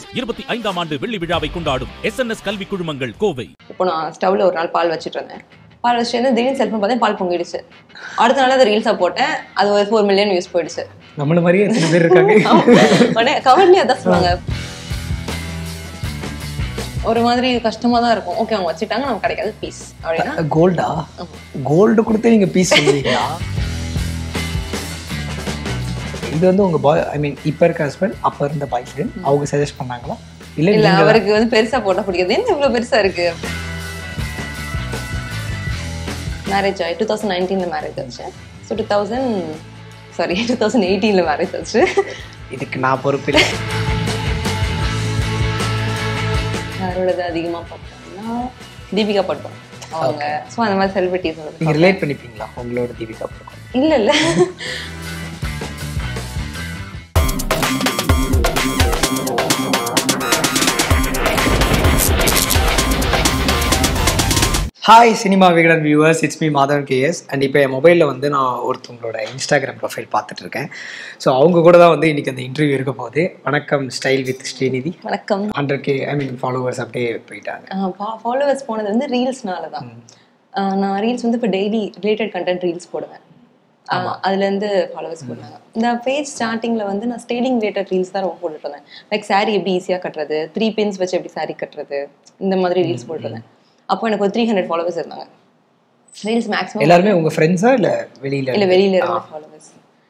இருபத்தி ஐந்தாம் ஆண்டு வெள்ளி விழாவை கொண்டாடும் எஸ் என் எஸ் கல்வி குழுமங்கள் கோவை இப்போ நான் ஸ்டவ்ல ஒரு நாள் பால் வச்சுட்டு இருந்தேன் பால் வச்சுட்டு திடீர்னு செல்ஃபோன் பார்த்தேன் பால் பொங்கிடுச்சு அடுத்த நாள் அதை ரீல்ஸாக போட்டேன் அது ஒரு ஃபோர் மில்லியன் வியூஸ் போயிடுச்சு நம்மள மாதிரியே எத்தனை பேர் இருக்காங்க உடனே கமெண்ட்லேயே அதான் சொல்லுவாங்க ஒரு மாதிரி கஷ்டமா தான் இருக்கும் ஓகே அவங்க வச்சுட்டாங்க நமக்கு கிடைக்காது பீஸ் அப்படின்னா கோல்டா கோல்டு கொடுத்து நீங்க பீஸ் சொல்லுவீங்களா இது வந்து உங்க பாய் ஐ மீன் இப்ப இருக்க ஹஸ்பண்ட் அப்ப இருந்த பாய் ஃப்ரெண்ட் அவங்க சஜஸ்ட் பண்ணாங்களா இல்ல இல்ல நீங்க அவருக்கு வந்து பெருசா போட்டா பிடிக்காது என்ன இவ்வளவு பெருசா இருக்கு மேரேஜ் ஆகி டூ தௌசண்ட் நைன்டீன்ல மேரேஜ் ஆச்சு so two thousand sorry two thousand எயிட்டீன்ல மேரேஜ் ஆச்சு இதுக்கு நான் பொறுப்பு இல்லை யாரோடது அதிகமா பார்ப்போம்னா தீபிகா பட்டம் அவங்க ஸோ அந்த மாதிரி செலிபிரிட்டிஸ் நீங்க ரிலேட் பண்ணிப்பீங்களா உங்களோட தீபிகா பக்கம் இல்ல இல்ல hi cinema Vikatan viewers it's me Madhavan KS and இப்போ என் மொபைலில் வந்து நான் ஒருத்தவங்களோட இன்ஸ்டாகிராம் ப்ரொஃபைல் பார்த்துட்டு இருக்கேன் ஸோ அவங்க கூட தான் வந்து இன்னைக்கு அந்த இன்டர்வியூ இருக்க போகுது வணக்கம் ஸ்டைல் வித் ஸ்ரீநிதி வணக்கம் hundred K I mean followers அப்படியே போயிட்டாங்க ஃபாலோவர்ஸ் போனது வந்து ரீல்ஸ்னால தான் ஆஹ் நான் ரீல்ஸ் வந்து இப்போ டெய்லி ரிலேட்டட் கண்டென்ட் ரீல்ஸ் போடுவேன் ஆஹ் அதுல இருந்து ஃபாலோவர்ஸ் போடுவாங்க இந்த பேஜ் ஸ்டார்டிங்ல வந்து நான் ஸ்டேடிங் ரிலேட்டட் ரீல்ஸ் தான் ரொம்ப போட்டுட்டு இருந்தேன் லைக் saree எப்படி ஈஸியா கட்டுறது த்ரீ பின்ஸ் வச்சு எப்படி saree கட்டுறது இந்த மாதிரி ரீல்ஸ் போட்டுட்டு இருந்தேன் அப்போ எனக்கு ஒரு த்ரீ ஹண்ட்ரட் ஃபாலோவர்ஸ் இருந்தாங்க ரீல்ஸ் மேக்ஸிமம் எல்லாருமே உங்க ஃப்ரெண்ட்ஸா இல்லை வெளியில இல்ல வெளியில இருந்த ஃபாலோவர்ஸ்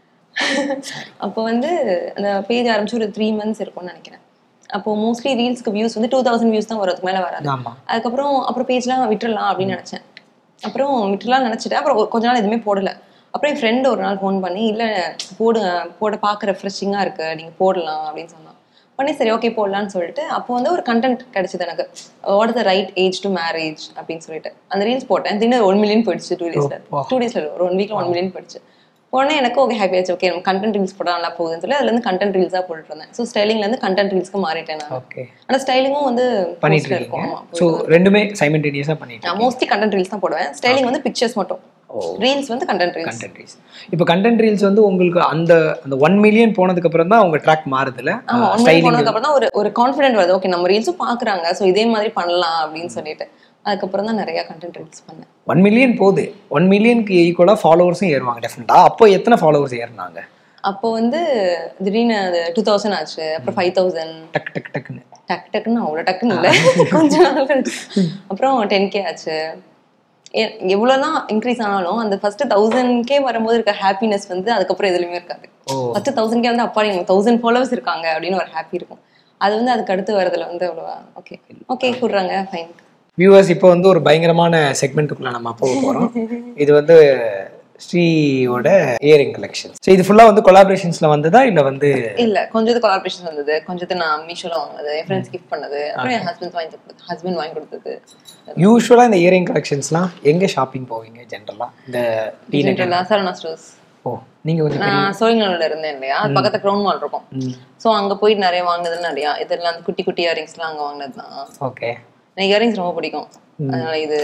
அப்போ வந்து அந்த பேஜ் ஆரம்பிச்சு ஒரு த்ரீ மந்த்ஸ் இருக்கும்னு நினைக்கிறேன் அப்போ மோஸ்ட்லி ரீல்ஸ்க்கு வியூஸ் வந்து டூ தௌசண்ட் வியூஸ் தான் வரும் அதுக்கு மேல வராது ஆமா அதுக்கப்புறம் அப்புறம் பேஜ்லாம் விட்டுறலாம் அப்படின்னு நினைச்சேன் அப்புறம் விட்டுறலாம் நினைச்சிட்டு அப்புறம் ஒரு- கொஞ்ச நாள் எதுவுமே போடல அப்புறம் என் ஃப்ரெண்ட் ஒரு நாள் ஃபோன் பண்ணி இல்ல போடுங்க போட பார்க்க ரெஃப்ரெஷிங்கா இருக்கு நீங்க போடலாம் அப்படின்னு சொன்னான் உடனே சரி ஓகே போடலாம்னு சொல்லிட்டு அப்போ வந்து ஒரு கண்டென்ட் கிடைச்சது எனக்கு what the right age to marriage அப்படின்னு சொல்லிட்டு அந்த ரீல்ஸ் போட்டேன் திடீர்னு ஒன் மில்லியன் போயிடுச்சு டூ டேஸ்ல டூ டேஸ்ல ஒரு ஒன் வீக்ல ஒன் மில்லியன் போயிடுச்சு உடனே எனக்கு ஓகே ஹாப்பி ஆச்சு ஓகே நம்ம கண்டென்ட் ரீல்ஸ் போட நல்லா போகுதுன்னு சொல்லி அதுல இருந்து கண்டென்ட் ரீல்ஸா போட்டுட்டு இருந்தேன் ஸோ ஸ்டைலிங்ல இருந்து கண்டென்ட் ரீல்ஸ்க்கு மாறிட்டேன் நான் ஓகே ஆனா ஸ்டைலிங்கும் வந்து பண்ணிட்டு postல இருக்கும் இருக்கீங்க ஆமா ஸோ ரெண்டுமே சைமல்டேனியஸாக பண்ணிட்டு நான் மோஸ்ட்லி கண்டென்ட் ரீல்ஸ் தான் போடுவேன் ஸ்டைலிங் வந்து பிக்சர்ஸ் மட்டும் ரீல்ஸ் வந்து கண்டென்ட் ரீல்ஸ் கண்டென்ட் ரீல்ஸ் இப்போ கண்டென்ட் ரீல்ஸ் வந்து உங்களுக்கு அந்த அந்த ஒன் மில்லியன் போனதுக்கு அப்புறம் தான் உங்க ட்ராக் மாறுதுல ஆமா ஒன் மில்லியன் போனதுக்கு அப்புறம் தான் ஒரு ஒரு கான்ஃபிடென்ட் வருது ஓகே நம்ம ரீல்ஸும் பாக்குறாங்க சோ இதே மாதிரி பண்ணலாம் அப்படின்னு சொல்லிட்டு அதுக்கப்புறம் தான் நிறைய கண்டென்ட் ரீல்ஸ் பண்ணேன் ஒன் மில்லியன் போகுது ஒன் மில்லியனுக்கு ஈக்குவலாக ஃபாலோவர்ஸும் ஏறுவாங்க டெஃபினட்டாக அப்போ எத்தனை ஃபாலோவர்ஸ் ஏறினாங்க அப்போ வந்து திடீர்னு அது டூ தௌசண்ட் ஆச்சு அப்புறம் ஃபைவ் தௌசண்ட் டக் டக் டக்குன்னு டக் டக்குன்னு அவ்வளோ டக்குன்னு இல்லை கொஞ்ச நாள் கழிச்சு. அப்புறம் டென் கே ஆச்சு எ- எவ்வளவுதான் இன்க்ரீஸ் ஆனாலும் அந்த ஃபர்ஸ்ட் தௌசண்ட் கே வரும்போது இருக்க ஹாப்பினஸ் வந்து அதுக்கப்புறம் எதுலையுமே இருக்காது ஓ. ஃபர்ஸ்ட் தௌசண்ட் கே வந்து அப்பா நீங்க தௌசண்ட் ஃபாலோவர்ஸ் இருக்காங்க அப்படின்னு ஒரு ஹாப்பி இருக்கும் அது வந்து அதுக்கு அடுத்து வரதுல வந்து அவ்வளோவா ஓகே ஓகே கூடுறாங்க ஃபைன் வியூவர்ஸ் இப்போ வந்து ஒரு பயங்கரமான செக்மெண்ட்டுக்குள்ள நம்ம போக போகிறோம் இது வந்து ஸ்ரீயோட இயரிங் கலெக்ஷன் ஸோ இது ஃபுல்லாக வந்து கொலாபரேஷன்ஸில் வந்ததா இல்லை வந்து இல்ல கொஞ்சத்து கொலாபரேஷன் வந்தது கொஞ்சத்து நான் மீஷோல வாங்கினது என் ஃப்ரெண்ட்ஸ் கிஃப்ட் பண்ணது அப்புறம் என் ஹஸ்பண்ட் வாங்கி கொடுத்தது ஹஸ்பண்ட் வாங்கி கொடுத்தது யூஸ்வலாக இந்த இயரிங் கலெக்ஷன்ஸ்லாம் எங்கே ஷாப்பிங் போவீங்க ஜென்ரலாக இந்த டீனேஜ் ஜென்ரலா சரணா ஸ்டோர்ஸ் ஓ நீங்கள் கொஞ்சம் நான் சோழிங்கல்ல இருந்தேன் இல்லையா அது பக்கத்துல க்ரௌன் மால் இருக்கும் சோ அங்க போயிட்டு நிறைய வாங்கினது நிறைய இதெல்லாம் அந்த குட்டி குட்டி இயரிங்ஸ்லாம் அங்க வாங்கினது தான் ஓகே எனக்கு இயரிங்ஸ் ரொம்ப பிடிக்கும் அதனால இது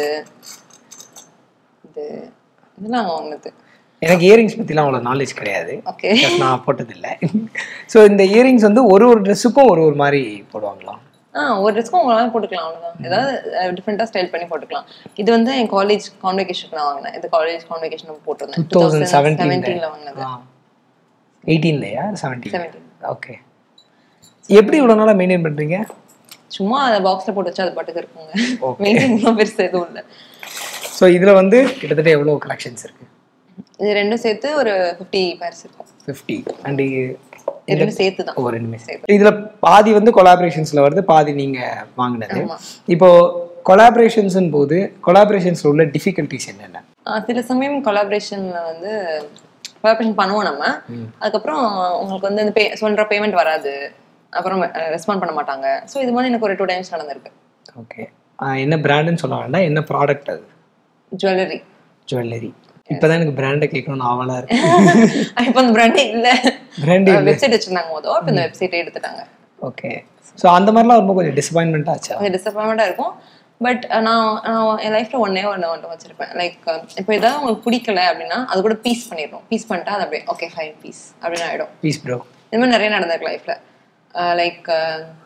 இது இதெல்லாம் அங்க வாங்கினது எனக்கு இயரிங்ஸ் பற்றிலாம் அவ்வளோ நாலேஜ் கிடையாது ஓகே Because நான் போட்டதில்லை ஸோ இந்த இயரிங்ஸ் வந்து ஒரு ஒரு ட்ரெஸ்ஸுக்கும் ஒரு ஒரு மாதிரி போடுவாங்களா ஆ ஒரு ட்ரெஸ்க்கும் உங்களால போட்டுக்கலாம் அவ்வளவுதான் ஏதாவது டிஃப்ரெண்டா ஸ்டைல் பண்ணி போட்டுக்கலாம் இது வந்து என் காலேஜ் கான்வெகேஷன் நான் வாங்கினேன் இது காலேஜ் கான்வெகேஷன் போட்டிருந்தேன் டூ தௌசண்ட் 2017 செவன்டீன்ல வாங்கினது எயிட்டீன்லையா செவன்டீன் செவன்டீன் ஓகே எப்படி இவ்வளோ நாளாக மெயின்டைன் பண்ணுறீங்க சும்மா அதை பாக்ஸ்ல போட்டு வச்சு அது பாட்டுக்கு இருக்குங்க மெயின்டைன் பெருசு எதுவும் இல்லை ஸோ இதில் வந்து கிட்டத்தட்ட எவ்வளோ கலெக்ஷன்ஸ் இருக்கு இது ரெண்டும் சேர்த்து ஒரு ஃபிஃப்டி பேர்ஸ் இருக்கும் ஃபிஃப்டி அண்ட் இது ரெண்டும் சேர்த்து தான் ஒரு ரெண்டுமே இதில் பாதி வந்து கொலாபரேஷன்ஸில் வருது பாதி நீங்கள் வாங்கினது ஆமா. இப்போ கொலாபரேஷன்ஸும் போது கொலாபரேஷன்ஸில் உள்ள டிஃபிகல்ட்டிஸ் என்னென்ன ஆஹ் சில சமயம் கொலாபரேஷன்ல வந்து கொலாபரேஷன் பண்ணுவோம் நம்ம அதுக்கப்புறம் உங்களுக்கு வந்து இந்த பே சொல்ற பேமெண்ட் வராது அப்புறம் ரெஸ்பாண்ட் பண்ண மாட்டாங்க ஸோ இது மாதிரி எனக்கு ஒரு டூ டைம்ஸ் நடந்திருக்கு ஓகே என்ன பிராண்டுன்னு சொல்ல வேண்டாம் என்ன ப்ராடக்ட் அது ஜுவல்லரி ஜுவல்லரி இப்போதான் எனக்கு பிராண்டை கேட்கணும்னு ஆவலாக இருக்கு இப்போ அந்த பிராண்டே இல்லை பிராண்டே வெப்சைட் வச்சிருந்தாங்க மொதல் இப்போ இந்த வெப்சைட்டை எடுத்துட்டாங்க ஓகே ஸோ அந்த மாதிரிலாம் ரொம்ப கொஞ்சம் டிசப்பாயின்மெண்ட் ஆச்சா அது டிசப்பாயின்மெண்ட்டாக இருக்கும் பட் நான் நான் என் லைஃப்ல ஒன்னே ஒன்று ஒன்று வச்சிருப்பேன் லைக் இப்போ ஏதாவது உங்களுக்கு பிடிக்கல அப்படின்னா அது கூட பீஸ் பண்ணிடுறோம் பீஸ் பண்ணிட்டா அது அப்படியே ஓகே ஃபைன் பீஸ் அப்படின்னு ஆயிடும் பீஸ் ப்ரோ இது மாதிரி நிறைய நடந்திருக்கு லைஃப்ல லைக்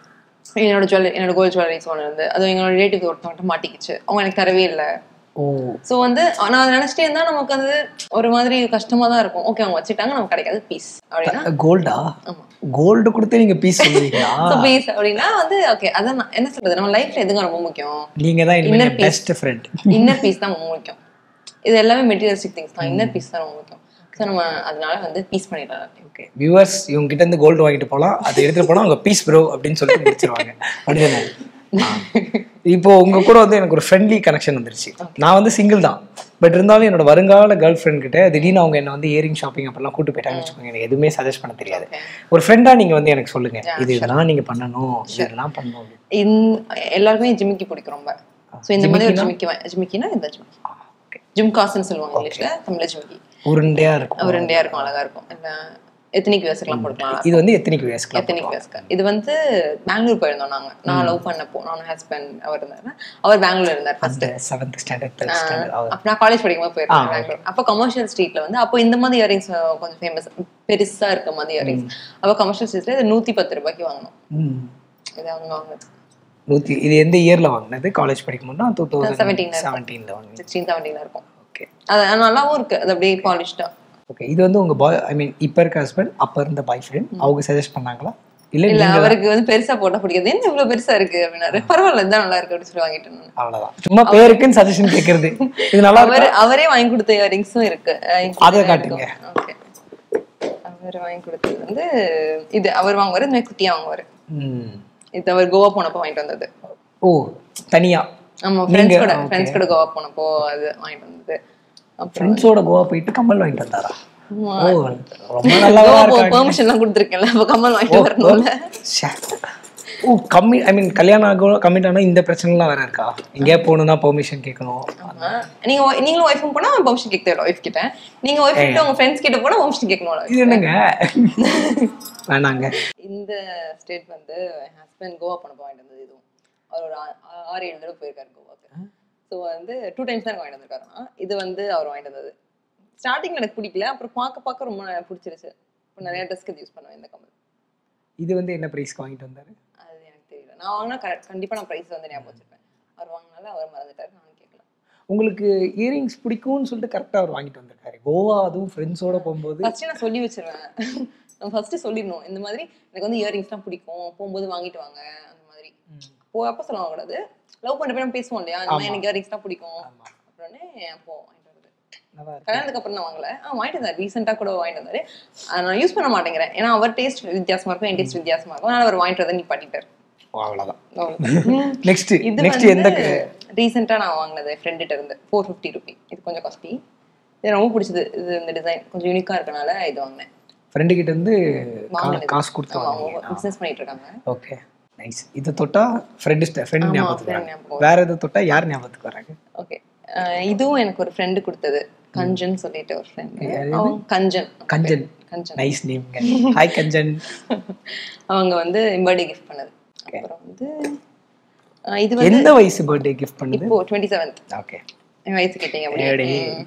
என்னோட ஜுவல்லரி என்னோட கோல்ட் ஜுவல்லரிஸ் ஒன்று இருந்து அது எங்களோட ரிலேட்டிவ் ஒருத்தவங்கிட்ட மாட்டிக்கிச்சு அவங்க எனக்கு தரவே இல்லை ஓ ஸோ வந்து நான் அதை நினைச்சிட்டே இருந்தா நமக்கு அது ஒரு மாதிரி கஷ்டமா தான் இருக்கும் ஓகே அவங்க வச்சுட்டாங்க நமக்கு கிடைக்காது பீஸ் அப்படின்னா கோல்டா ஆமா கோல்டு கொடுத்து நீங்க பீஸ் சொல்லுவீங்களா ஸோ பீஸ் அப்படின்னா வந்து ஓகே அதான் நான் என்ன சொல்றது நம்ம லைஃப்ல எதுங்க ரொம்ப முக்கியம் நீங்க தான் Inner இனிமேல் peace. Best friend inner peace தான் ரொம்ப முக்கியம் இது எல்லாமே மெட்டீரியலிஸ்டிக் திங்ஸ் தான் இன்னர் பீஸ் தான் ரொம்ப முக்கியம் ஸோ நம்ம அதனால வந்து பீஸ் பண்ணிடலாம் ஓகே வியூவர்ஸ் இவங்க கிட்ட இருந்து கோல்டு வாங்கிட்டு போலாம் அதை எடுத்துட்டு போனா அவங்க பீஸ் ப்ரோ அப்படின்னு சொல்லிட்டு முடிச்சிருவாங்க அப்படிதானே ஆ. இப்போ உங்க கூட வந்து எனக்கு ஒரு ஃப்ரெண்ட்லி கனெக்ஷன் வந்துருச்சு நான் வந்து சிங்கிள் தான் பட் இருந்தாலும் என்னோட வருங்கால கேர்ள் ஃப்ரெண்ட் கிட்ட திடீர்னு அவங்க என்ன வந்து இயரிங் ஷாப்பிங் அப்பெல்லாம் கூட்டு போயிட்டாங்கன்னு வச்சுக்கோங்க எனக்கு எதுவுமே சஜஸ்ட் பண்ண தெரியாது ஒரு ஃப்ரெண்டா நீங்க வந்து எனக்கு சொல்லுங்க இது இதெல்லாம் நீங்க பண்ணணும் இதெல்லாம் பண்ணணும் அப்படின்னு. இன் எல்லாருக்குமே ஜிமிக்கி பிடிக்கும் ரொம்ப ஸோ இந்த மாதிரி ஒரு ஜிமிக்கி வா- ஜிமிக்கினா இந்த ஜிமிக்கி ஜிம் காசுன்னு சொல்லுவாங்க இங்கிலீஷ்ல தமிழ்ல ஜிமிக்கி உருண்டையா இருக்கும் ஒரு ரெண்டையா இருக்கும் அழகா இருக்கும் இல்ல எத்தனிக் வேஸ்க்கெல்லாம் போட்டுக்கலாம் இது வந்து எத்தனைக்கு வயசுக்கு எத்தனிக் வேஸ்க்கு இது வந்து பெங்களூர் போயிருந்தோம் நாங்க நான் லவ் பண்ணப்போ நானும் ஹஸ்பண்ட் அவர் இருந்தாரு அவர் பெங்களூர் இருந்தார் first seventh standard third standard அப்ப நான் காலேஜ் படிக்கும்போது போயிருக்கேன் பெங்களூர் அப்போ கமர்ஷியல் ஸ்ட்ரீட்ல வந்து அப்போ இந்த மாதிரி இயரிங்ஸ் கொஞ்சம் ஃபேமஸ் பெருசா இருக்க மாதிரி இயரிங்ஸ் அப்போ கமர்ஷியல் ஸ்ட்ரீட்ல இது நூத்தி பத்து ரூபாய்க்கு வாங்கணும் இது அவங்க வாங்கினது நூத்தி இது எந்த இயர்ல வாங்கினது காலேஜ் படிக்கும்போது டூ தௌசண்ட் 17 ல செவன்டீன்ல வாங்கினது சிக்ஸ்டீன் செவன்டீன்ல இருக்கும் ஓகே அது நல்லாவும் இருக்கு அது அப்படியே பாலிஷ்டா ஓகே இது வந்து உங்க பாய் ஐ மீன் இப்போ இருக்க ஹஸ்பண்ட் அப்போ இருந்த பாய் ஃப்ரெண்ட் அவங்க சஜஸ்ட் பண்ணாங்களா இல்ல இல்ல நீங்க அவருக்கு வந்து பெருசா போட்டா பிடிக்காது என்ன இவ்வளவு பெருசா இருக்கு அப்படின்னாரு பரவாயில்ல இதான் நல்லா இருக்கு அப்படின்னு சொல்லி வாங்கிட்டேன் நான் அவ்வளவுதான் சும்மா பேருக்குன்னு சஜஷன் கேக்குறது இது நல்லா அவர் அவரே வாங்கி கொடுத்த இயரிங்ஸும் இருக்கு அதை காட்டுங்க. ஓகே அவர் வாங்கி கொடுத்தது வந்து இது அவர் வாங்குவாரு இந்த மாதிரி குட்டியா வாங்குவாரு ம். இது அவர் கோவா போனப்போ வாங்கிட்டு வந்தது ஓ தனியா ஆமா ஃப்ரெண்ட்ஸ் கூட ஃப்ரெண்ட்ஸ் கூட கோவா போனப்போ அது வாங்கிட்டு வந்தது அப்புறம் ஃப்ரெண்ட்ஸோட கோவா போயிட்டு கம்மல் வாங்கிட்டு வந்தாரா ஓ ரொம்ப நல்லவா கோவா இருக்காங்க பெர்மிஷன் எல்லாம் கொடுத்துருக்கேன்ல அப்ப கமல் வாங்கிட்டு வரணும்ல ச்சே. ஓ கம்மி ஐ மீன் கல்யாணம் ஆகும் கம்மிட் ஆனா இந்த பிரச்சனைலாம் வேற இருக்கா எங்கேயா போகணும்னா பெர்மிஷன் கேட்கணும் ஆமா. நீங்க wi- நீங்களும் ஒய்ஃபும் போனா பெர்மிஷன் கேட்க தேவை ஒய்ஃப் கிட்ட நீங்க ஒய்ஃப் கிட்ட உங்க ஃப்ரெண்ட்ஸ் கிட்ட போனா பெர்மிஷன் கேட்கணும்ல இது என்னங்க வேணாங்க இந்த ஸ்டேட் வந்து என் ஹஸ்பண்ட் கோவா போனப்போ வாங்கிட்டு வந்தது இதுவும் அவர் ஒரு ஆ- ஆ- ஆறு ஏழு தடவை போயிருக்காரு கோவாக்கு ஸோ வந்து டூ டைம்ஸ் தான் வாங்கிட்டு வந்திருக்காருனா இது வந்து அவர் வாங்கிட்டு வந்தது ஸ்டார்டிங்ல எனக்கு பிடிக்கல அப்புறம் பார்க்க பார்க்க ரொம்ப எனக்கு பிடிச்சிருச்சு இப்போ நிறைய ட்ரெஸ்க்கு யூஸ் பண்ணுவேன் இந்த கமல் இது வந்து என்ன பிரைஸ்க்கு வாங்கிட்டு வந்தாரு அது எனக்கு தெரியல நான் வாங்கினா கரெக்ட் கண்டிப்பா நான் ப்ரைஸ் வந்து ஞாபகம் வச்சிருப்பேன் அவர் வாங்கினால அவர் மறந்துட்டாரு நானும் கேட்கல உங்களுக்கு இயரிங்ஸ் பிடிக்கும்னு சொல்லிட்டு கரெக்டா அவர் வாங்கிட்டு வந்திருக்காரு கோவா அதுவும் ஃப்ரெண்ட்ஸோட போகும்போது ஃபர்ஸ்ட் நான் சொல்லி வச்சிருவேன் நம்ம ஃபர்ஸ்ட் சொல்லிடணும் இந்த மாதிரி எனக்கு வந்து இயரிங்ஸ்லாம் பிடிக்கும் போகும்போது வாங்கிட்டு வாங்க அந்த மாதிரி போ அப்போ சொல்ல கூடாது லவ் பண்ண போய் நம்ம பேசுவோம் இல்லையா இந்த மாதிரி எனக்கு இயரிங்ஸ்லாம் பிடிக்கும் ஆமா. அப்புறமே அப்போ வாங்கிட்டு வருது நல்லா இருக்கு கல்யாணத்துக்கு அப்புறம் தான் வாங்கல ஆ வாங்கிட்டு வந்தார் ரீசெண்டாக கூட வாங்கிட்டு வந்தாரு ஆ, நான் யூஸ் பண்ண மாட்டேங்கிறேன் ஏன்னா அவர் டேஸ்ட் வித்தியாசமா இருக்கும் என் டேஸ்ட் வித்தியாசமா இருக்கும் அதனால அவர் வாங்கிட்டு வந்து நிப்பாட்டிட்டார் ஓ, அவ்வளவுதான் அவ்வளவுதான். நெக்ஸ்ட் இது நெக்ஸ்ட் எந்த வந்து ரீசெண்டா நான் வாங்கினது ஃப்ரெண்டுகிட்ட இருந்து ஃபோர் ஃபிஃப்டி ருபி இது கொஞ்சம் காஸ்ட்லி இது ரொம்ப பிடிச்சது இது இந்த டிசைன் கொஞ்சம் யூனிக்கா இருக்கனால இது வாங்கினேன் ஃப்ரெண்டு கிட்ட இருந்து கா- வாங்கினது. காசு கொடுத்து ஆமா, அவங்க வாங்குவீங்க பிசினஸ் பண்ணிட்டு இருக்காங்க ஓகே நைஸ் இது தொட்டா ஃப்ரெண்டு ஃப்ரெண்ட் ஆமா, ஞாபகத்துக்கு friend வராங்க ஞாபகம் வேற எது தொட்டா யார் ஞாபகத்துக்கு வராங்க ஓகே இதுவும் எனக்கு ஒரு ஃப்ரெண்டு கொடுத்தது கஞ்சன் சொல்லிட்டு ஒரு ஃப்ரெண்டு அவங்க கஞ்சன் கஞ்சன் கஞ்சன் நைஸ் நேம்ங்க ஹாய் கஞ்சன் அவங்க வந்து பர்த்டே கிஃப்ட் பண்ணது அப்புறம் வந்து அஹ் இது வந்து எந்த வயசு பர்த்டே கிஃப்ட் பண்ணுது இப்போ டுவெண்ட்டி செவன்த் ஓகே என் வயசு கேட்டீங்க அப்படி ஏடி.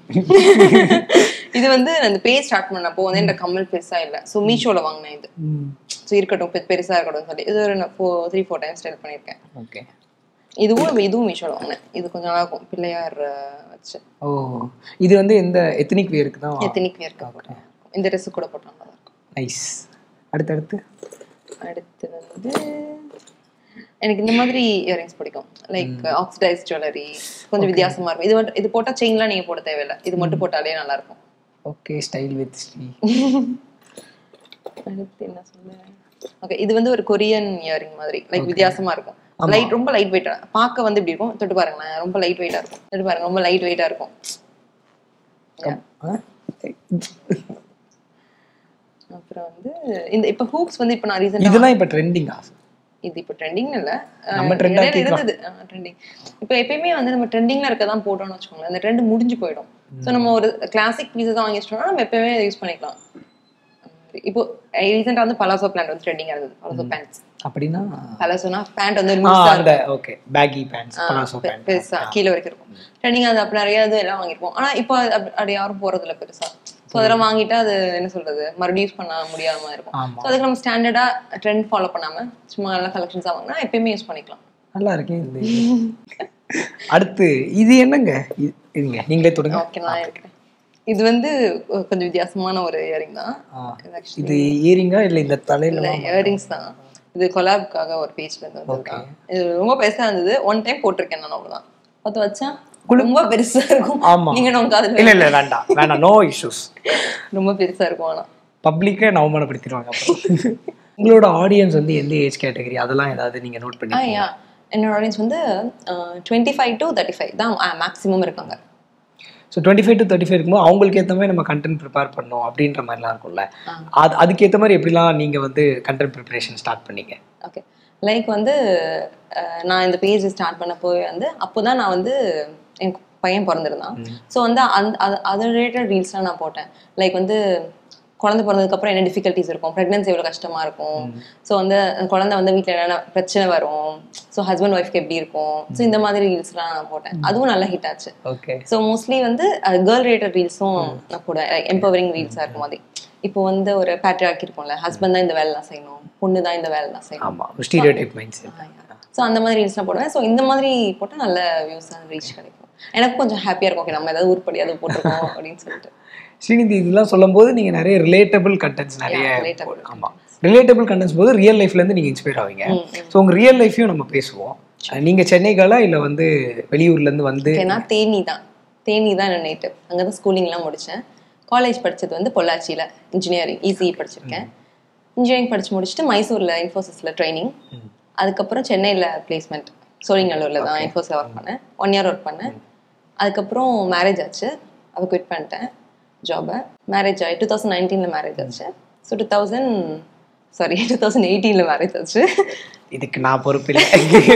இது வந்து நான் இந்த பேஜ் ஸ்டார்ட் பண்ணப்போ வந்து இந்த கம்மல் பெருசா இல்ல சோ மீஷோல வாங்கினேன் இது ஸோ இருக்கட்டும் பெ- பெருசா இருக்கட்டும் சொல்லி இது ஒரு four three four times style பண்ணியிருக்கேன் ஓகே இதுவும் இதுவும் மீஷோல வாங்கினேன் இது கொஞ்சம் நல்லா இருக்கும் பிள்ளையார் அஹ், வச்சு ஓ இது வந்து எந்த எத்தனிக் வேருக்கு தான் எத்தனிக் வேர்க்க போட்டேன் இந்த ட்ரெஸ் கூட போட்டா நல்லா இருக்கும் நைஸ் அடுத்தடுத்து அடுத்து வந்து எனக்கு இந்த மாதிரி இயரிங்ஸ் பிடிக்கும் லைக் ஆக்சிடைஸ் ஜுவல்லரி கொஞ்சம் வித்தியாசமா இருக்கும் இது மட்டும் இது போட்டா செயின்லாம் நீங்க போட தேவையில்லை இது மட்டும் போட்டாலே நல்லா இருக்கும் ஓகே ஸ்டைல் வித் ஸ்ரீ அடுத்து என்ன சொல்ல ஓகே இது வந்து ஒரு கொரியன் இயரிங் மாதிரி லைக் வித்தியாசமா இருக்கும் லைட் ரொம்ப லைட் வெயிட்டா பார்க்க வந்து இப்படி இருக்கும் தொட்டு பாருங்களேன் ரொம்ப லைட் வெயிட்டா இருக்கும் தொட்டு பாருங்க ரொம்ப லைட் வெயிட்டா இருக்கும் அப்புறம் வந்து இந்த இப்ப ஹூப்ஸ் வந்து இப்ப நான் ரீசெண்டா இதெல்லாம் இப்போ ட்ரெண்டிங்கா இது இப்போ ட்ரெண்டிங் இல்ல அஹ் நம்ம trend இடையில ஆக்கிக்கலாம். இருந்தது ட்ரெண்டிங் இப்போ எப்பயுமே வந்து நம்ம ட்ரெண்டிங்ல இருக்க தான் போட்டோம்னு வச்சுக்கோங்களேன் அந்த ட்ரெண்ட் முடிஞ்சு போயிடும் சோ நம்ம ஒரு கிளாசிக் பீஸஸ் தான் வாங்கி வச்சிட்டோம்னா நம்ம எப்பயுமே யூஸ் பண்ணிக்கலாம் அந்த மாதிரி. இப்போ ரீசெண்டா வந்து பலாசோ பிளான்ட் வந்து ட்ரெண்டிங்கா இருந்தது பலாசோ பேண்ட்ஸ் அப்படின்னா பலாசோனா பேண்ட் வந்து ஆ, லூஸா அந்த ஓகே பேகி பேண்ட்ஸ் பனாசோ பெ- பேண்ட் பெருசா கீழே வரைக்கும் இருக்கும் ட்ரெண்டிங் அது அப்படி நிறைய இது எல்லாம் வாங்கிருப்போம் ஆனா இப்போ அது அப்படி- அப்படி யாரும் போறது இல்ல பெருசா ஸோ அதெல்லாம் வாங்கிட்டா அது என்ன சொல்றது மறுபடியும் யூஸ் பண்ண முடியாம இருக்கும் ஆமா. ஸோ அதுக்கு நம்ம ஸ்டாண்டர்டா ட்ரெண்ட் ஃபாலோ பண்ணாம சும்மா நல்ல கலெக்ஷன்ஸாக வாங்கினா எப்பயுமே யூஸ் பண்ணிக்கலாம் நல்லா இருக்கேன் இந்த இது. அடுத்து இது என்னங்க இது- இருங்க நீங்களே தொடுங்க ஓகே நான் இருக்கிறேன் இது வந்து அஹ், கொஞ்சம் வித்தியாசமான ஒரு இயரிங் தான் ஆ. இது actually இது இயரிங்கா இல்ல இந்த தலையில இல்ல இயரிங்ஸ் தான் இது கொலாப்காக ஒரு பேஜ்ல இருந்து வந்திருக்கான் இது ரொம்ப பெருசா இருந்தது ஒன் டைம் போட்டிருக்கேன் நான் அவ்வளவுதான் பார்த்து வச்சா ரொம்ப பெருசா இருக்கும் ஆமா. நீங்க நமக்கு அதுல இல்ல இல்ல வேண்டாம் வேண்டாம் நோ இஷ்யூஸ் ரொம்ப பெருசா இருக்கும் ஆனா பப்ளிக்கே அவமானப்படுத்திடுவாங்க அப்புறம் உங்களோட ஆடியன்ஸ் வந்து எந்த ஏஜ் கேட்டகரி அதெல்லாம் ஏதாவது நீங்க நோட் ஆ பண்ணி யா என்னோட ஆடியன்ஸ் வந்து twenty five to thirty five தான் மேக்ஸிமம் இருக்காங்க so twenty five to thirty five இருக்கும்போது அவங்களுக்கு ஏற்ற மாதிரி நம்ம கண்டென்ட் ப்ரிப்பேர் பண்ணோம் அப்படின்ற மாதிரிலாம் இருக்கும்ல அது அதுக்கேற்ற மாதிரி எப்படிலாம் நீங்க வந்து கண்டென்ட் ப்ரிப்பரேஷன் ஸ்டார்ட் பண்ணீங்க ஓகே லைக் வந்து அஹ், நான் இந்த பேஜ் ஸ்டார்ட் பண்ண போய் வந்து அப்போதான் நான் வந்து என் பையன் பிறந்திருந்தான் ஸோ வந்து அந்த அது அது ரிலேட்டட் ரீல்ஸ்லாம் நான் போட்டேன் லைக் வந்து குழந்தை பிறந்ததுக்கப்புறம் என்ன டிஃபிகல்ட்டிஸ் இருக்கும் ப்ரெக்னன்சி எவ்வளோ கஷ்டமா இருக்கும் ஸோ வந்து அந்த குழந்தை வந்து வீட்டில் என்னென்ன பிரச்சனை வரும் ஸோ ஹஸ்பண்ட் ஒய்ஃப்க்கு எப்படி இருக்கும் ஸோ இந்த மாதிரி ரீல்ஸ்லாம் நான் போட்டேன் அதுவும் நல்லா ஹிட் ஆச்சு ஓகே ஸோ மோஸ்ட்லி வந்து கேர்ள் ரிலேட்டட் ரீல்ஸும் நான் போடுவேன் எம்பவரிங் ரீல்ஸாக இருக்கும் மாதிரி இப்போ வந்து ஒரு பேட்ரியாக் இருக்கும்ல ஹஸ்பண்ட் தான் இந்த வேலைலாம் செய்யணும் பொண்ணு தான் இந்த வேலைலாம் செய்யணும் ஆமா stereotype mindset so அந்த மாதிரி ரீல்ஸ்லாம் போடுவேன் ஸோ இந்த மாதிரி போட்டால் நல்ல வியூஸ் ரீச் கிடைக்கும் எனக்கு கொஞ்சம் ஹாப்பியாக இருக்கும் ஓகே நம்ம ஏதாவது உருப்படி அது போட்டிருக்கோம் அப்படின்னு சொல்லிட்டு ஸ்ரீநிதி இதெல்லாம் சொல்லும்போது நீங்க நிறைய ரிலேட்டபிள் கண்டென்ட்ஸ் நிறைய Yeah, relatable ஆமா ரிலேட்டபிள் கண்டென்ட்ஸ் போது ரியல் லைஃப்ல இருந்து நீங்க இன்ஸ்பயர் ஆவீங்க ஸோ உங்க ரியல் லைஃபையும் நம்ம பேசுவோம் நீங்க சென்னைக்காலா இல்ல வந்து வெளியூர்ல இருந்து வந்து ஓகே நான் தேனி தான் தேனி தான் என்னோட நேட்டிவ் அங்கே தான் ஸ்கூலிங்லாம் முடித்தேன் காலேஜ் படிச்சது வந்து பொள்ளாச்சியில் இன்ஜினியரிங் இசிஇ படிச்சிருக்கேன் இன்ஜினியரிங் படிச்சு முடிச்சுட்டு மைசூரில் இன்ஃபோசிஸில் ட்ரைனிங் அதுக்கப்புறம் சென்னையில் பிளேஸ்மெண்ட் சோழிங்கல்லூரில் தான் இன்ஃபோஸில் ஒர்க் பண்ணேன் ஒன் இயர் ஒர்க் பண்ணேன் அதுக்கப்புறம் மேரேஜ் ஆச்சு அதை குவிட் பண்ணிட்டேன் ஜாபை மேரேஜ் ஆகி டூ தௌசண்ட் நைன்டீனில் மேரேஜ் ஆச்சு so two thousand sorry two thousand எயிட்டீனில் மேரேஜ் ஆச்சு இதுக்கு நான் பொறுப்பு இல்லை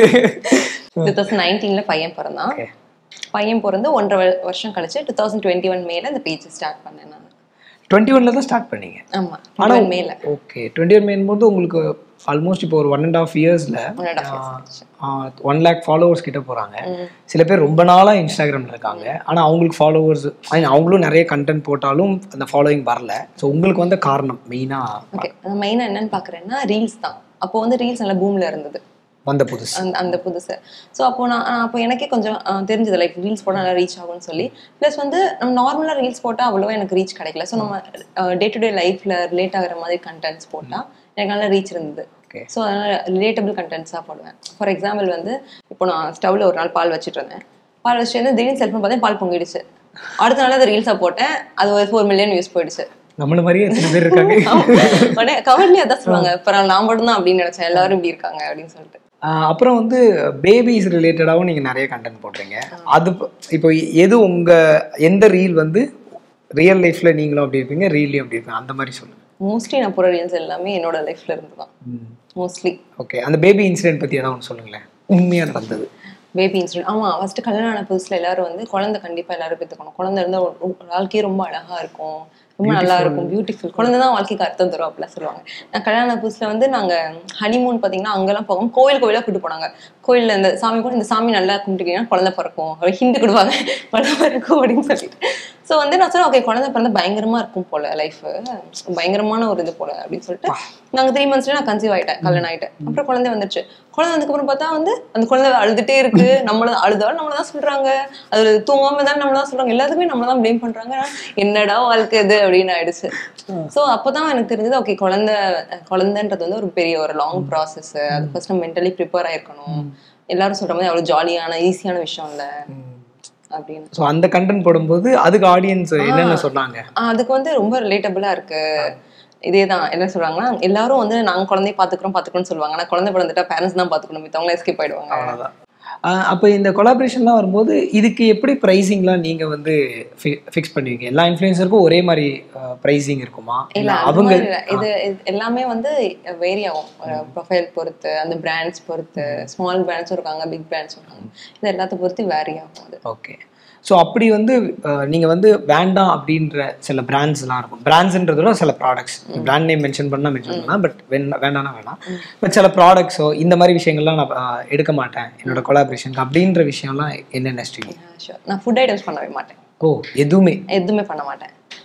டூ தௌசண்ட் நைன்டீனில் பையன் பிறந்தான் Okay. பையன் பிறந்து ஒன்றரை வ- வருஷம் கழிச்சு டூ தௌசண்ட் டுவெண்ட்டி ஒன் மேல இந்த பேஜ் ஸ்டார்ட் பண்ணேன் நான் டுவெண்ட்டி ஒன்ல தான் ஸ்டார்ட் பண்ணீங்க ஆமா ஆனா ஒன் மேல ஓகே டுவெண்ட்டி ஒன் மேன் போது உங்களுக்கு ஆல்மோஸ்ட் இப்போ ஒரு ஒன் அண்ட் ஆஃப் இயர்ஸ்ல one and half years one lakh followers கிட்ட போறாங்க சில பேர் ரொம்ப நாளா இன்ஸ்டாகிராம்ல இருக்காங்க ஆனா அவங்களுக்கு ஃபாலோவர்ஸ் அவங்களும் நிறைய கண்டென்ட் போட்டாலும் அந்த ஃபாலோவிங் வரல ஸோ உங்களுக்கு வந்த காரணம் மெயினா ஓகே நான் மெயினாக என்னன்னு பார்க்குறேன்னா ரீல்ஸ் தான் அப்போ வந்து ரீல்ஸ் நல்லா பூம்ல இருந்தது வந்த புதுசு அந்த அந்த புதுசு ஸோ அப்போ நான் நான் அப்போ எனக்கே கொஞ்சம் அஹ், தெரிஞ்சது லைக் ரீல்ஸ் போட்டால் நல்லா ரீச் ஆகும்னு சொல்லி ப்ளஸ் வந்து நம்ம நார்மலாக ரீல்ஸ் போட்டால் அவ்வளோவா எனக்கு ரீச் கிடைக்கல ஸோ நம்ம டே டு டே லைஃப்பில் ரிலேட் ஆகிற மாதிரி கண்டென்ட்ஸ் போட்டால் எனக்கு நல்லா ரீச் இருந்தது Okay. ஸோ அதனால் ரிலேட்டபிள் கண்டென்ட்ஸாக போடுவேன் ஃபார் எக்ஸாம்பிள் வந்து இப்போ நான் ஸ்டவ்ல ஒரு நாள் பால் வச்சுட்டு இருந்தேன் பால் வச்சுட்டு வந்து திடீர்னு செல்ஃபோன் பார்த்தேன் பால் பொங்கிடுச்சு அடுத்த நாள் அதை ரீல்ஸாக போட்டேன் அது ஒரு ஃபோர் மில்லியன் வியூஸ் போயிடுச்சு நம்மள மாதிரியே எத்தனை பேர் இருக்காங்க உடனே கவர்லயே அதான் சொல்லுவாங்க பரவாயில்ல நான் மட்டும் தான் அப்படின்னு நினைச்சேன் எல்லாரும் இப்படி இருக்காங்க அப்படின்னு சொல்லிட்டு ஆஹ் அப்புறம் வந்து பேபிஸ் ரிலேட்டடாகவும் நீங்கள் நிறைய கண்டென்ட் போடுறீங்க அது ப- இப்போ எது உங்க எந்த ரீல் வந்து ரியல் லைஃப்ல நீங்களும் அப்படி இருப்பீங்க ரீல்லையும் அப்படி இருப்பீங்க அந்த மாதிரி சொல்லுங்க மோஸ்ட்லி நான் போற ரீல்ஸ் எல்லாமே என்னோட லைஃப்ல இருந்து தான் மோஸ்ட்லி ஓகே அந்த பேபி இன்சிடென்ட் பத்தி ஏதாவது ஒன்று சொல்லுங்களேன் உண்மையா நடந்தது பேபி இன்சிடென்ட் ஆமா ஃபர்ஸ்ட் கல்யாணம் ஆன புதுசுல எல்லாரும் வந்து குழந்தை கண்டிப்பா எல்லாரும் பெற்றுக்கணும் குழந்தை இருந்தா ஒரு- ஒரு வாழ்க்கையே ரொம்ப அழகா இருக்கும் ரொம்ப நல்லா இருக்கும் பியூட்டிஃபுல் குழந்தை தான் வாழ்க்கைக்கு அர்த்தம் தரும் அப்படிலாம் சொல்லுவாங்க நான் கல்யாண புதுசுல வந்து நாங்க ஹனிமூன் பாத்தீங்கன்னா அங்கெல்லாம் போகும் கோயில் கோயிலா கூட்டு போனாங்க கோயில்ல இந்த சாமி கூட இந்த சாமி நல்லா கும்பிட்டுக்கிங்கன்னா குழந்தை பிறக்கும் அப்படி ஹிண்ட் கொடுப்பாங்க குழந்தை பிறக்கும் அப்படின்னு சொல்லிட்டு ஸோ வந்து நான் சொன்னேன் ஓகே குழந்தை பிறந்தா பயங்கரமா இருக்கும் போல லைஃப் பயங்கரமான ஒரு இது போல அப்படின்னு சொல்லிட்டு நாங்க த்ரீ மந்த்ஸ்ல நான் கன்சீவ் ஆயிட்டேன் கல்யாணம் ஆயிட்டேன் அப்புறம் குழந்தை வந்துருச்சு குழந்தை வந்ததுக்கு அப்புறம் பார்த்தா வந்து அந்த குழந்தை அழுதுட்டே இருக்கு நம்மள அழுதாலும் நம்மள தான் சொல்றாங்க அது தூங்காம தான் நம்மள தான் சொல்றாங்க எல்லாத்துக்குமே நம்மள தான் ப்ளேம் பண்றாங்க என்னடா வாழ்க்கை இது அப்படின்னு ஆயிடுச்சு ஸோ அப்பதான் எனக்கு தெரிஞ்சது ஓகே குழந்தை குழந்தைன்றது வந்து ஒரு பெரிய ஒரு லாங் ப்ராசஸ் அது ஃபர்ஸ்ட் நம்ம மென்டலி ப்ரிப்பேர் ஆயிருக்கணும் எல்லாரும் சொல்ற மாதிரி அவ்வளவு ஜாலியான ஈஸியான விஷயம் இல்ல அப்படின்னு ஸோ அந்த கண்டென்ட் போடும்போது அதுக்கு ஆடியன்ஸ் என்னென்ன சொன்னாங்க ஆஹ் அதுக்கு வந்து ரொம்ப ரிலேட்டபிளா இருக்கு இதேதான் என்ன சொல்றாங்கன்னா எல்லாரும் வந்து நாங்க குழந்தைய பாத்துக்கிறோம் பாத்துக்கிறோம்னு சொல்லுவாங்க ஆனா குழந்தை பிறந்துட்டா பேரண்ட்ஸ் தான் பாத்துக்கணும் மித்தவங்களே எஸ்கேப் ஆயிடுவாங்க அவ்வளோதான் அப்போ இந்த கொலாபரேஷன்லாம் வரும்போது இதுக்கு எப்படி ப்ரைஸிங்லாம் நீங்க வந்து ஃபிக்ஸ் பண்ணுவீங்க எல்லா இன்ஃப்ளூயன்சருக்கும் ஒரே மாதிரி ப்ரைஸிங் இருக்குமா இல்ல இல்ல அந்த அவங்க மாதிரி இல்ல. இது இது எல்லாமே வந்து வேரி ஆகும் ப்ரொஃபைல் பொறுத்து அந்த பிராண்ட்ஸ் பொறுத்து ஸ்மால் பிராண்ட்ஸும் இருக்காங்க பிக் பிராண்ட்ஸும் இருக்காங்க இது எல்லாத்த பொறுத்து வேரி ஆகும் அது ஓகே ஸோ அப்படி வந்து அஹ், நீங்க வந்து வேண்டாம் அப்படின்ற சில பிராண்ட்ஸ்லாம் இருக்கும் பிராண்ட்ஸ்ன்றத விட சில ப்ராடக்ட்ஸ் பிராண்ட் நேம் மென்ஷன் பண்ணா மென்ஷன் பண்ணலாம் பட் வேண்டாம்னா வேணாம் பட் சில ப்ராடக்ட்ஸோ இந்த மாதிரி விஷயங்கள்லாம் நான் அஹ், எடுக்க மாட்டேன் என்னோட கொலாபரேஷனுக்கு அப்படின்ற விஷயம்லாம் என்னென்ன ஸ்ட்ரீம் ஷூர் நான் ஃபுட் ஐட்டம்ஸ் பண்ணவே மாட்டேன் ஓ எதுவுமே எதுவுமே பண்ண மாட்டேன்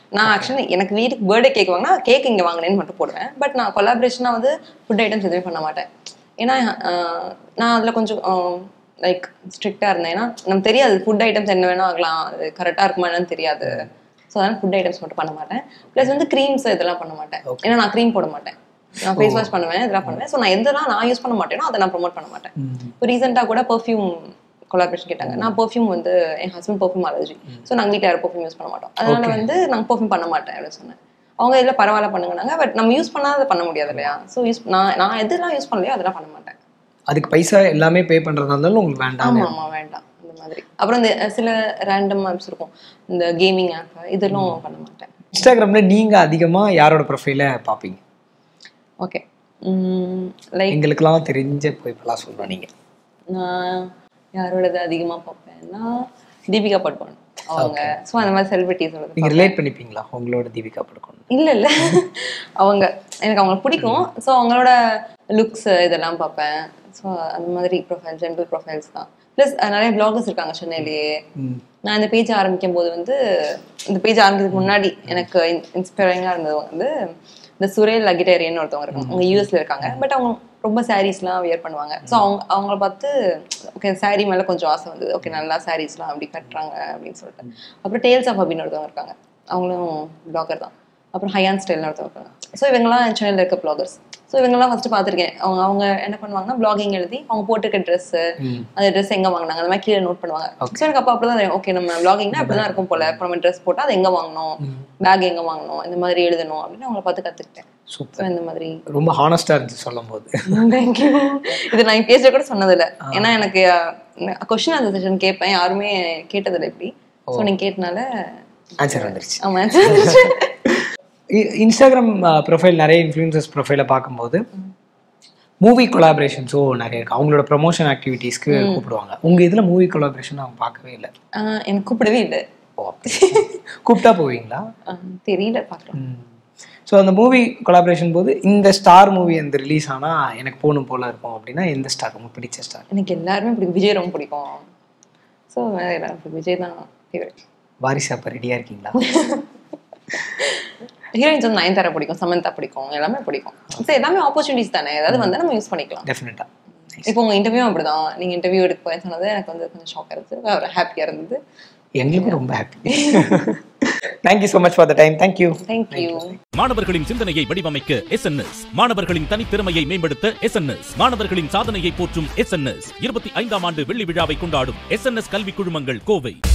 நான் ஆக்சுவலி எனக்கு வீட்டுக்கு பர்த்டே கேக் வாங்கினா கேக் இங்கே வாங்கினேன்னு மட்டும் போடுவேன் பட் நான் கொலாபரேஷனாக வந்து ஃபுட் ஐட்டம்ஸ் எதுவுமே பண்ண மாட்டேன் ஏன்னா ஆஹ், நான் அதில் கொஞ்சம் லைக் ஸ்ட்ரிக்டாக இருந்தேன் ஏன்னா நமக்கு தெரியாது ஃபுட் ஐட்டம்ஸ் என்ன வேணா ஆகலாம் அது கரெக்டாக இருக்குமா என்னன்னு தெரியாது ஸோ அதனால் ஃபுட் ஐட்டம்ஸ் மட்டும் பண்ண மாட்டேன் ப்ளஸ் வந்து க்ரீம்ஸ் இதெல்லாம் பண்ண மாட்டேன் ஏன்னா நான் க்ரீம் போட மாட்டேன் நான் ஃபேஸ் வாஷ் பண்ணுவேன் இதெல்லாம் பண்ணுவேன் ஸோ நான் எதெல்லாம் நான் யூஸ் பண்ண மாட்டேனோ அதை நான் ப்ரோமோட் பண்ண மாட்டேன் இப்போ ரீசெண்டாக கூட பெர்ஃப்யூம் கொலாபரேஷன் கேட்டாங்க நான் பெர்ஃப்யூம் வந்து என் ஹஸ்பண்ட் பெர்ஃப்யூம் அலர்ஜி ஸோ நாங்கள் வீட்டில் யாரும் பெர்ஃப்யூம் யூஸ் பண்ண மாட்டோம் அதனால வந்து நாங்கள் பெர்ஃப்யூம் பண்ண மாட்டேன் அப்படின்னு சொன்னேன் அவங்க இதில் பரவாயில்ல பண்ணுங்கனாங்க பட் நம்ம யூஸ் பண்ணாத பண்ண முடியாது இல்லையா ஸோ யூஸ் நான் நான் எதெல்லாம் யூஸ் பண்ணலையோ அதெல்லாம் பண்ண மாட்டேன் அதுக்கு பைசா எல்லாமே பே பண்றதா இருந்தாலும் உங்களுக்கு வேண்டாம் ஆமா ஆமா வேண்டாம் இந்த மாதிரி அப்புறம் இந்த அஹ், சில ரேண்டம் ஆப்ஸ் இருக்கும் இந்த கேமிங் ஆப் இதெல்லாம் பண்ண மாட்டேன் இன்ஸ்டாகிராம்ல நீங்க அதிகமா யாரோட ப்ரொஃபைல பாப்பீங்க ஓகே லைக் எங்களுக்கெல்லாம் தெரிஞ்ச போய் இப்பெல்லாம் சொல்லணும் நீங்க நான் யாரோடது அதிகமா பார்ப்பேன்னா தீபிகா படுகோன் அவங்க ஸோ அந்த மாதிரி செலிபிரிட்டிஸோட நீங்க ரிலேட் பண்ணிப்பீங்களா உங்களோட தீபிகா படுக்கணும் இல்ல இல்ல அவங்க எனக்கு அவங்களை பிடிக்கும் ஸோ அவங்களோட லுக்ஸ் இதெல்லாம் பார்ப்பேன் ஸோ அந்த மாதிரி ப்ரொஃபைல் ஜென்ரல் ப்ரொஃபைல்ஸ் தான் ப்ளஸ் நிறைய பிளாகர்ஸ் இருக்காங்க சென்னையிலேயே நான் இந்த பேஜ் ஆரம்பிக்கும் போது வந்து இந்த பேஜ் ஆரம்பிக்கிறதுக்கு முன்னாடி எனக்கு இன்ஸ்பைரிங்காக இருந்தது வந்து இந்த சுரேல் லகிட்டேரியன் ஒருத்தவங்க இருக்காங்க அவங்க யூஎஸ்ல இருக்காங்க பட் அவங்க ரொம்ப சாரீஸ்லாம் வியர் பண்ணுவாங்க ஸோ அவங்க அவங்கள பார்த்து ஓகே saree மேலே கொஞ்சம் ஆசை வந்தது ஓகே நல்லா சாரீஸ்லாம் அப்படி கட்டுறாங்க அப்படின்னு சொல்லிட்டு அப்புறம் டேல்ஸ் ஆஃப் அப்படின்னு ஒருத்தவங்க இருக்காங்க அவங்களும் பிளாகர் தான் அப்புறம் ஹையான் ஸ்டைல்னு ஒருத்தவங்க இருக்காங்க ஸோ இவங்கெல்லாம் சென்னையில் இருக்க பிளாகர்ஸ் ஸோ இவங்கெல்லாம் ஃபர்ஸ்ட் பார்த்துருக்கேன் அவங்க அவங்க என்ன பண்ணுவாங்கன்னா பிளாகிங் எழுதி அவங்க போட்டிருக்க ட்ரெஸ்ஸு அந்த ட்ரெஸ் எங்க வாங்கினாங்க அந்த மாதிரி கீழே நோட் பண்ணுவாங்க ஸோ எனக்கு அப்போ அப்படிதான் தெரியும் ஓகே நம்ம பிளாகிங்னா அப்படிதான் இருக்கும் போல இப்போ நம்ம ட்ரெஸ் போட்டால் அது எங்க வாங்கணும் பேக் எங்க வாங்கணும் இந்த மாதிரி எழுதணும் அப்படின்னு அவங்கள பார்த்து கத்துக்கிட்டேன் சூப்பர் ஸோ இந்த மாதிரி ரொம்ப ஹானஸ்டா இருந்துச்சு சொல்லும் போது தேங்க்யூ இது நான் பேச கூட சொன்னதில்ல ஏன்னா எனக்கு கொஸ்டின் அந்த செஷன் கேட்பேன் யாருமே கேட்டதில்லை இப்படி ஸோ நீங்க கேட்டனால ஆன்சர் வந்துருச்சு ஆமா இ- இன்ஸ்டாகிராம் ப்ரொஃபைல் நிறைய இன்ஃப்ளூயன்சஸ் ப்ரொஃபைலை பார்க்கும்போது மூவி கொலாபரேஷன்ஸும் நிறைய இருக்கு அவங்களோட ப்ரமோஷன் ஆக்டிவிட்டீஸ்க்கு கூப்பிடுவாங்க உங்க இதுல மூவி கொலாபரேஷன் அவங்க பார்க்கவே இல்லை ஆஹ் எனக்கு கூப்பிடவே இல்லை ஓ அப்படி. கூப்பிட்டா போவீங்களா ஆஹ் தெரியல பார்க்கலாம் ஸோ அந்த மூவி கொலாபரேஷன் போது இந்த ஸ்டார் மூவி அந்த ரிலீஸ் ஆனா எனக்கு போகணும் போல இருக்கும் அப்படின்னா எந்த ஸ்டார் உங்களுக்கு பிடிச்ச ஸ்டார் எனக்கு எல்லாருமே பிடிக்கும் விஜய் ரொம்ப பிடிக்கும் ஸோ எல்லாரும் விஜய் தான் ஃபேவரட் வாரிசு அப்போ ரெடியா இருக்கீங்களா ஹீரோயின்ஸ் வந்து நயன்தாரா பிடிக்கும் சமந்தா பிடிக்கும் எல்லாமே பிடிக்கும் ஸோ எல்லாமே ஆப்பர்ச்சுனிட்டிஸ் தானே ஏதாவது வந்தா நம்ம யூஸ் பண்ணிக்கலாம் டெஃபினட்டா இப்போ உங்க இன்டர்வியூ அப்படிதான் நீங்க இன்டர்வியூ எடுக்க போய் சொன்னது எனக்கு வந்து கொஞ்சம் ஷாக்காக இருந்துச்சு அவர் ஹாப்பியாக இருந்தது எங்களுக்கும் ரொம்ப happy thank you so much for the time thank you thank you மாணவர்களின் சிந்தனையை வடிவமைக்க எஸ் மாணவர்களின் தனித்திறமையை மேம்படுத்த எஸ் மாணவர்களின் சாதனையை போற்றும் எஸ் இருபத்தி ஐந்தாம் ஆண்டு வெள்ளி விழாவை கொண்டாடும் எஸ் கல்வி குழுமங்கள் கோவை